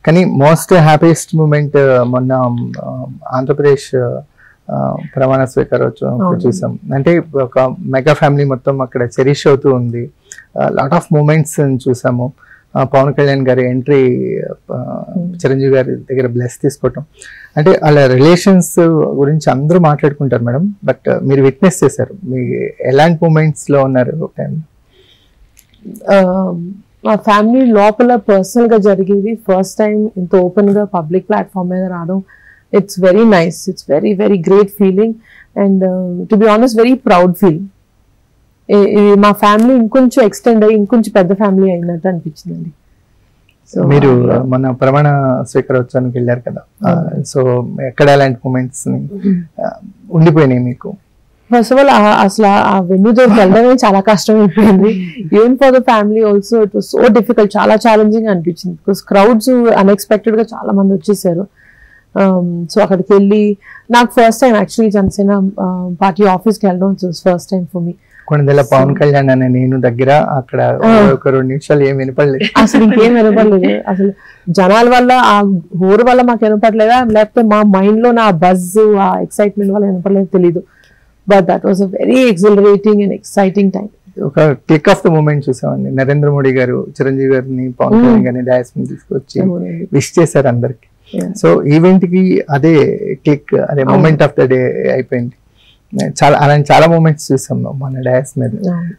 కానీ most happiest moment మొన్న ఆ, ఆంధ్రప్రదేశ్ ఆ, ప్రమాణ స్వీకారోత్సవం అవును. చూసాం అంటే ఒక మెగా ఫ్యామిలీ మొత్తం అక్కడ చెరిష్ అవుతూ ఉంది లాట్ ఆఫ్ మూమెంట్స్ చూసాము ఆ, పవన్ కళ్యాణ్ గారి ఎంట్రీ చిరంజీవి గారి దగ్గర బ్లెస్ తీసుకోవటం అంటే అలా రిలేషన్స్ గురించి అందరూ మాట్లాడుకుంటారు మేడం బట్ మీరు విట్నెస్ చేశారు మీ ఎలాంటి మూమెంట్స్ లో ఉన్నారు ఒక time? ఆ, మా ఫ్యామిలీ లోపల పర్సనల్ గా జరిగేది ఫస్ట్ టైం ఇంత ఓపెన్ గా పబ్లిక్ ప్లాట్ఫామ్ మీద రావడం it's very nice it's very very great feeling and to be honest very proud feeling ఇది మా ఫ్యామిలీ ఇంకొంచెం ఎక్స్టెండ్ అయ్యి ఇంకొంచెం పెద్ద ఫ్యామిలీ అయినట్టు అనిపించిందండి సో మీరు మన ప్రమాణ స్వీకారోత్సవానికి వెళ్ళారు కదా సో ఎక్కడ ఎలాంటి మూమెంట్స్ ఉండిపోయినాయి మీకు ఫస్ట్ ఆఫ్ ఆల్ అసలు ఆ వెన్యూ దగ్గరికి వెళ్ళడమే చాలా కష్టం అయిపోయింది even for the family also it was so difficult చాలా ఛాలెంజింగ్ అనిపించింది బికాస్ క్రౌడ్స్ అన్ఎక్స్పెక్టెడ్ గా చాలా మంది వచ్చేసారు సో అక్కడికి వెళ్ళి నాకు first time actually Janasena party ఆఫీస్కి వెళ్ళడం ఫస్ట్ టైం ఫర్ మీ కొన్నిదెల పవన్ కళ్యాణ్ అనే నేను దగ్గర అక్కడ ఒక రెండు నిమిషాలు ఏం వినపడలేదు అసలు ఇంకేం వినపడలేదు అసలు జనాల వల్ల ఆ హోరు వల్ల మాకు వినపడలేదా లేకపోతే మా మైండ్ లో నా బజ్ ఆ ఎక్సైట్మెంట్ వల్ల వినపడలేదు తెలీదు but that was a very exhilarating and exciting time ఒక క్లిక్ ఆఫ్ ద మూమెంట్ చూసామండి నరేంద్ర మోడీ గారు చిరంజీవి గారిని పవన్ కళ్యాణ్ గారిని డయాస్ మీద తీసుకొచ్చి విష్ చేశారు అందరికి సో ఈవెంట్ కి అదే క్లిక్ అదే మూమెంట్ ఆఫ్ ద డే అయిపోయింది చాలా అలాంటి చాలా మూమెంట్స్ చూసాం మన డయాస్ మీద